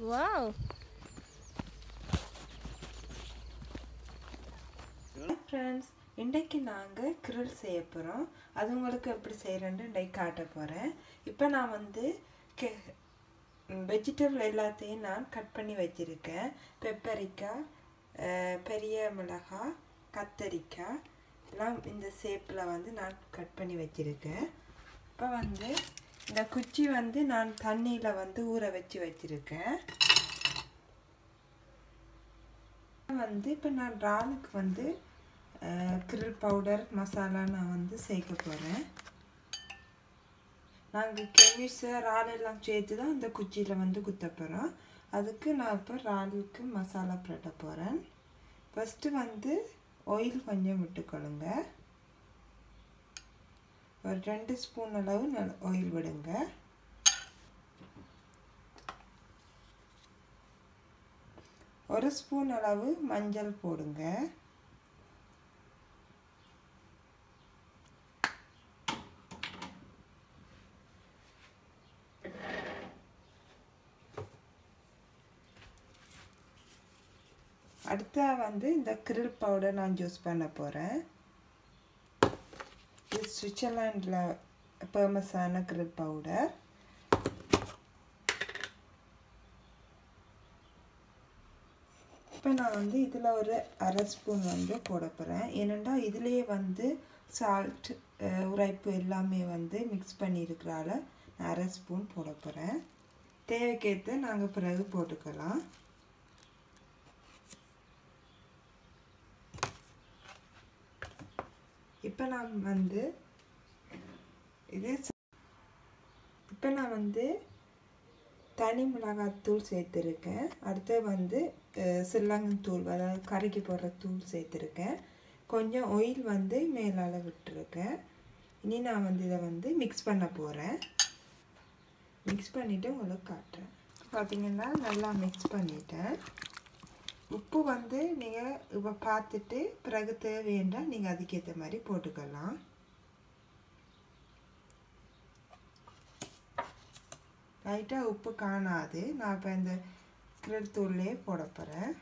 Wow friends இன்றைக்கு நாங்கள் grill செய்ய போகிறோம் அது உங்களுக்கு எப்படி செய்கிறேன்னு இன்றைக்கு காட்ட போகிறேன் இப்போ நான் வந்து கெ வெஜிடபிள் எல்லாத்தையும் நான் கட் பண்ணி வச்சுருக்கேன் பெப்பரிக்காய் அஹ், பெரிய மிளகாய் கத்தரிக்காய் எல்லாம் இந்த ஷேப்பில் வந்து நான் கட் பண்ணி வச்சுருக்கேன் இப்போ வந்து இந்த குச்சி வந்து நான் தண்ணியில் வந்து ஊற வச்சு வச்சுருக்கேன் வந்து இப்போ நான் இறாலுக்கு வந்து கிரில் பவுடர் மசாலா நான் வந்து சேர்க்க போகிறேன் நாங்கள் கெமிஸு இறால் எல்லாம் சேர்த்து தான் இந்த குச்சியில் வந்து குத்த போகிறோம் அதுக்கு நான் இப்போ இறாலுக்கு மசாலா புரட்ட போகிறேன் ஃபஸ்ட்டு வந்து ஆயில் கொஞ்சம் விட்டுக்கொள்ளுங்க ஒரு ரெண்டு ஸ்பூன் அளவு நல்ல ஆயில் விடுங்க ஒரு ஸ்பூன் அளவு மஞ்சள் போடுங்க அடுத்த வந்து இந்த கிரில் பவுடர் நான் யூஸ் பண்ண போகிறேன் இது சுவிட்சர்லாண்டில் ஃபேமஸான கிரில் பவுடர் இப்போ நான் வந்து இதில் ஒரு அரை ஸ்பூன் வந்து போட போகிறேன் ஏனெண்டா இதுலேயே வந்து சால்ட் உரைப்பு எல்லாமே வந்து மிக்ஸ் பண்ணியிருக்கிறால நான் அரை ஸ்பூன் போட போகிறேன் தேவைக்கேற்ற நாங்கள் பிறகு போட்டுக்கலாம் இப்போ நான் வந்து இது இப்போ நான் வந்து தனி மிளகாத்தூள் சேர்த்துருக்கேன் அடுத்து வந்து சில்லங்கத்தூள் அதாவது கறிக்கு போடுற தூள் சேர்த்துருக்கேன் கொஞ்சம் ஆயில் வந்து மேலால் விட்டுருக்கேன் இனி நான் வந்து இதை வந்து மிக்ஸ் பண்ண போகிறேன் மிக்ஸ் பண்ணிவிட்டு உங்களுக்கு காட்டுறேன் பார்த்தீங்கன்னா நல்லா மிக்ஸ் பண்ணிட்டேன் உப்பு வந்து நீங்கள் இப்போ பார்த்துட்டு பிறகு தேவையென்றா நீங்கள் அதுக்கேற்ற மாதிரி போட்டுக்கலாம் லைட்டாக உப்பு காணாது நான் இப்போ இந்த கிரில் தூள்லேயே போட போகிறேன்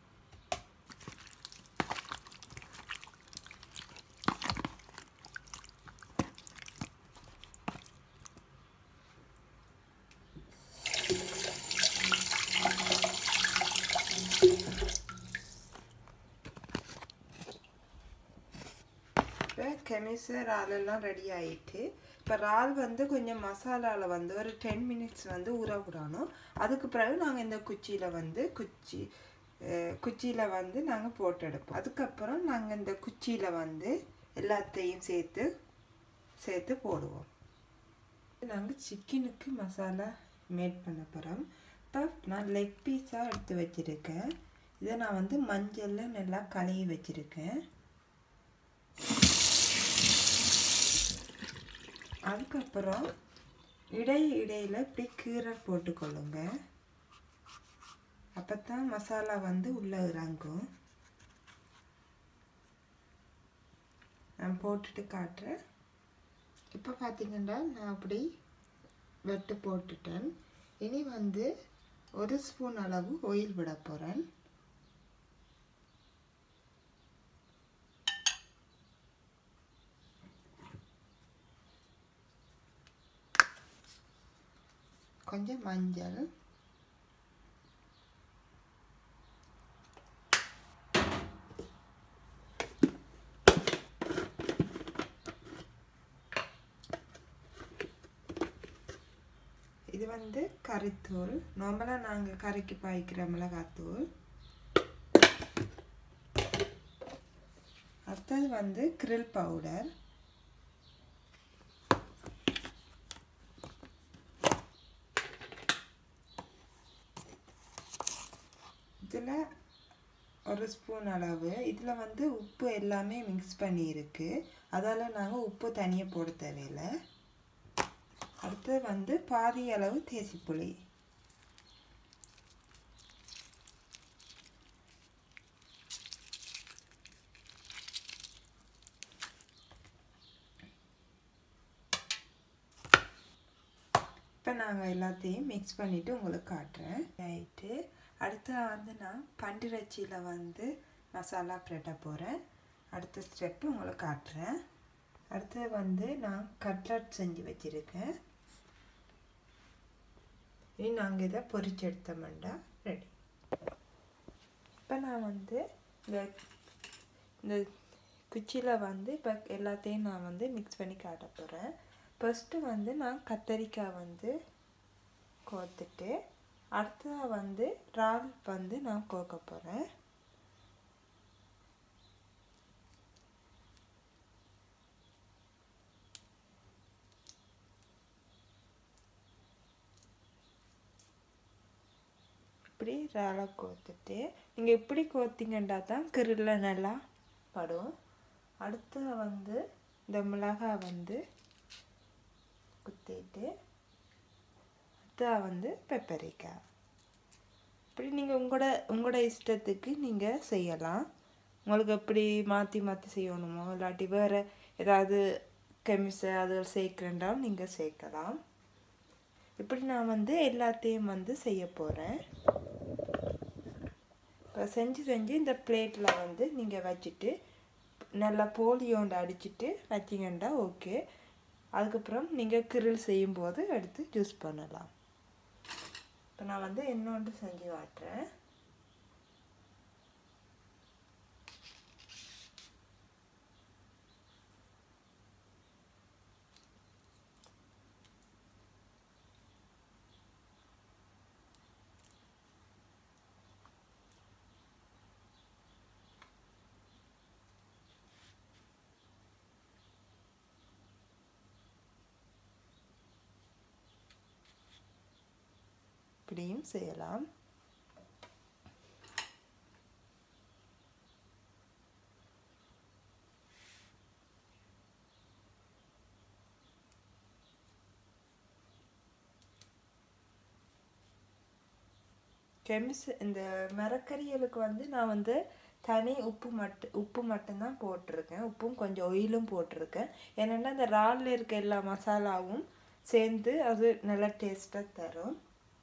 இப்போ கெமிஸு இறாலெல்லாம் ரெடி ஆகிட்டு இப்போ இறால் வந்து கொஞ்சம் மசாலாவில் வந்து ஒரு டென் மினிட்ஸ் வந்து ஊற விடணும் அதுக்கு பிறகு நாங்கள் இந்த குச்சியில் வந்து குச்சி குச்சியில் வந்து நாங்கள் போட்டு எடுப்போம் அதுக்கப்புறம் நாங்கள் இந்த குச்சியில் வந்து எல்லாத்தையும் சேர்த்து சேர்த்து போடுவோம் நாங்கள் சிக்கனுக்கு மசாலா மேட் பண்ண போகிறோம் இப்போ நான் லெக் பீஸாக எடுத்து வச்சுருக்கேன் இதை நான் வந்து மஞ்சளில் நல்லா கழுவி வச்சுருக்கேன் அதுக்கப்புறம் இடை இடையில் இப்படி கீரை போட்டுக்கொள்ளுங்க அப்போ தான் மசாலா வந்து உள்ளே இறங்கும் நான் போட்டுட்டு காட்டுறேன் இப்போ பார்த்தீங்கன்னா நான் அப்படி வெட்டு போட்டுட்டேன் இனி வந்து ஒரு ஸ்பூன் அளவு ஆயில் விட போகிறேன் கொஞ்சம் மஞ்சள் இது வந்து கறித்தூள் நார்மலாக நாங்கள் கறிக்கு பாய்க்கிற மிளகாத்தூள் அடுத்தது வந்து கிரில் பவுடர் இதில் ஒரு ஸ்பூன் அளவு இதில் வந்து உப்பு எல்லாமே மிக்ஸ் பண்ணியிருக்கு அதால் நாங்கள் உப்பு தனியாக போட தேவையில்லை அடுத்தது வந்து பாதி அளவு தேசிப்புளி இப்போ இப்போ நாங்கள் எல்லாத்தையும் மிக்ஸ் பண்ணிவிட்டு உங்களுக்கு காட்டுறேன் ரைட்டு அடுத்து வந்து நான் பண்டிரச்சியில் வந்து மசாலா பிரட்ட போகிறேன் அடுத்த ஸ்டெப்பு உங்களுக்கு காட்டுறேன் அடுத்து வந்து நான் கட்லட் செஞ்சு வச்சுருக்கேன் இனி நாங்கள் இதை பொரிச்சு எடுத்தோம்டா ரெடி இப்போ நான் வந்து இந்த இந்த குச்சியில் வந்து இப்போ எல்லாத்தையும் நான் வந்து மிக்ஸ் பண்ணி காட்ட போகிறேன் ஃபஸ்ட்டு வந்து நான் கத்தரிக்காய் வந்து கோத்துட்டு அடுத்ததாக வந்து இறால் வந்து நான் கோக்க போகிறேன் இப்படி இறாலை கோத்துட்டு நீங்கள் இப்படி கோத்திங்கண்டா தான் கிரில்ல நல்லா படும் அடுத்து வந்து இந்த மிளகாய் வந்து குத்திட்டு அடுத்தா வந்து பெப்பரிக்காய் இப்படி நீங்கள் உங்களோட உங்களோட இஷ்டத்துக்கு நீங்கள் செய்யலாம் உங்களுக்கு எப்படி மாற்றி மாற்றி செய்யணுமோ இல்லாட்டி வேறு ஏதாவது கெமிசை அது சேர்க்கிறேன்டாலும் நீங்கள் சேர்க்கலாம் இப்படி நான் வந்து எல்லாத்தையும் வந்து செய்ய போகிறேன் இப்போ செஞ்சு செஞ்சு இந்த பிளேட்டில் வந்து நீங்கள் வச்சுட்டு நல்லா போலியோண்டு அடிச்சுட்டு வச்சிங்கன்னா ஓகே அதுக்கப்புறம் நீங்கள் கிரில் செய்யும்போது எடுத்து ஜூஸ் பண்ணலாம் இப்போ நான் வந்து இன்னொன்று செஞ்சு காட்டுறேன் இப்படியும் செய்யலாம் கெமிஸ் இந்த மரக்கறிகளுக்கு வந்து நான் வந்து தனி உப்பு மட்டும் உப்பு மட்டும்தான் போட்டிருக்கேன் உப்பும் கொஞ்சம் ஒயிலும் போட்டிருக்கேன் ஏன்னா இந்த இறாலில் இருக்க எல்லா மசாலாவும் சேர்ந்து அது நல்லா டேஸ்ட்டாக தரும்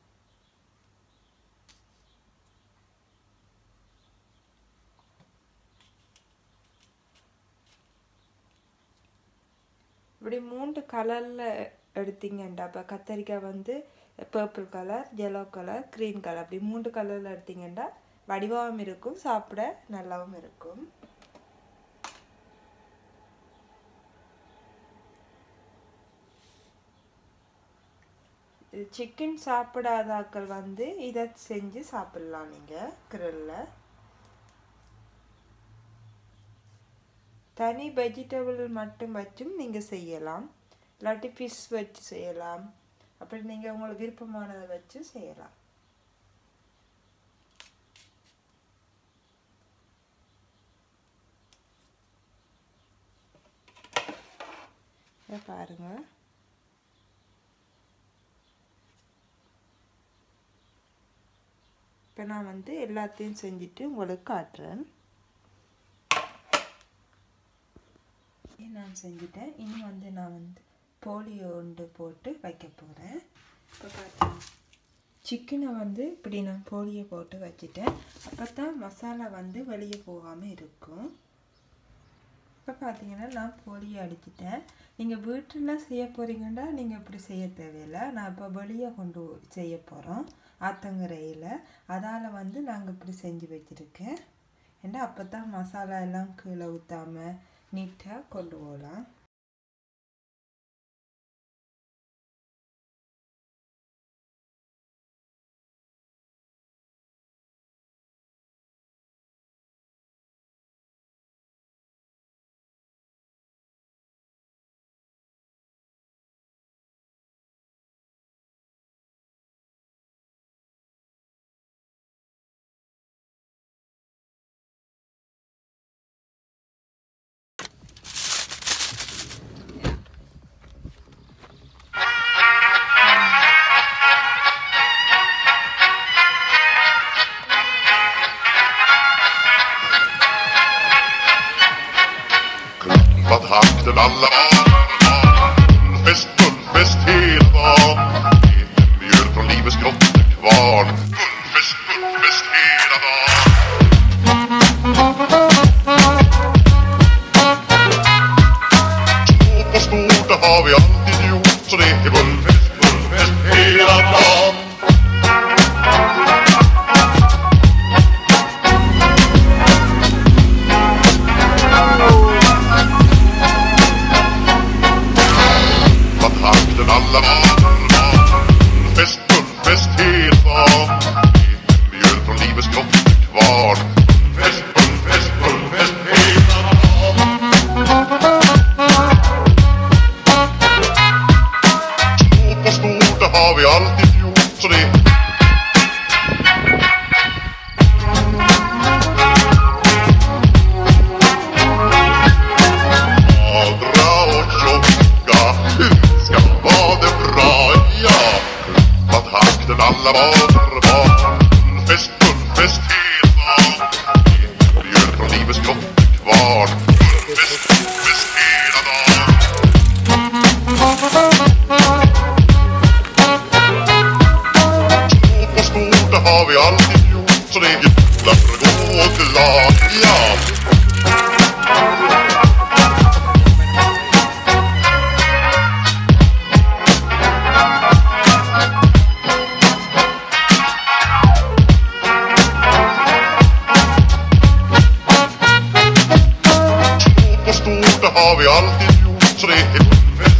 இப்படி மூன்று கலரில் எடுத்தீங்கண்டா இப்போ கத்தரிக்காய் வந்து purple colour yellow colour green colour அப்படி மூன்று கலரில் எடுத்தீங்கன்னா வடிவாகவும் இருக்கும் சாப்பிட நல்லாவும் இருக்கும் சிக்கன் சாப்பிடாதாக்கள் வந்து இதை செஞ்சு சாப்பிட்லாம் நீங்கள் கிரில்லில் தனி வெஜிடபிள் மட்டும் வச்சும் நீங்கள் செய்யலாம் இல்லாட்டி ஃபிஷ் வச்சு செய்யலாம் அப்படி நீங்கள் உங்களுக்கு விருப்பமானதை வச்சு செய்யலாம் இதை பாருங்க இப்போ நான் வந்து எல்லாத்தையும் செஞ்சுட்டு உங்களுக்கு காட்டுறேன் நான் செஞ்சுட்டேன் இனி வந்து நான் வந்து போலியோ உண்டு போட்டு வைக்க போகிறேன் இப்போ பார்த்தீங்க சிக்கனை வந்து இப்படி நான் போலியோ போட்டு வச்சுட்டேன் அப்போ தான் மசாலா வந்து வெளியே போகாமல் இருக்கும் இப்போ பார்த்தீங்கன்னா நான் போலியோ அடிச்சிட்டேன் நீங்கள் வீட்டில் செய்ய போகிறீங்கன்னா நீங்கள் இப்படி செய்ய தேவையில்லை நான் இப்போ வெளியே கொண்டு செய்ய போகிறோம் ஆத்தங்கரையில் அதால் வந்து நாங்கள் இப்படி செஞ்சு வச்சுருக்கேன் ஏன்னா அப்போ தான் மசாலா எல்லாம் கீழே ஊற்றாமல் நீட்டாக கொண்டு போகலாம் Vad hade alla Fest, full fest hela dagen från livets grottekvarn. Guldfest, guldfest hela dagen. Stort och stort, det har vi alltid gjort, så det är guldfest, guldfest hela dagen. Vad takten alla var Fest, fullfest hela dagen Mjöl från livets grottekvarn Fest, fullfest, fullfest hela dagen Stort och stort, det har vi alltid gjort så det Magra och tjocka, hur ska vara det bra? Ja, vad takten alla var var Fest, fullfest hela dagen Mjöl från livets grottekvarn Fest, fullfest hela dagen Stort och stort, det har vi alltid gjort så det är jävla för att gå glad Ja, Stort och stort, det har vi alltid gjort så det är fest,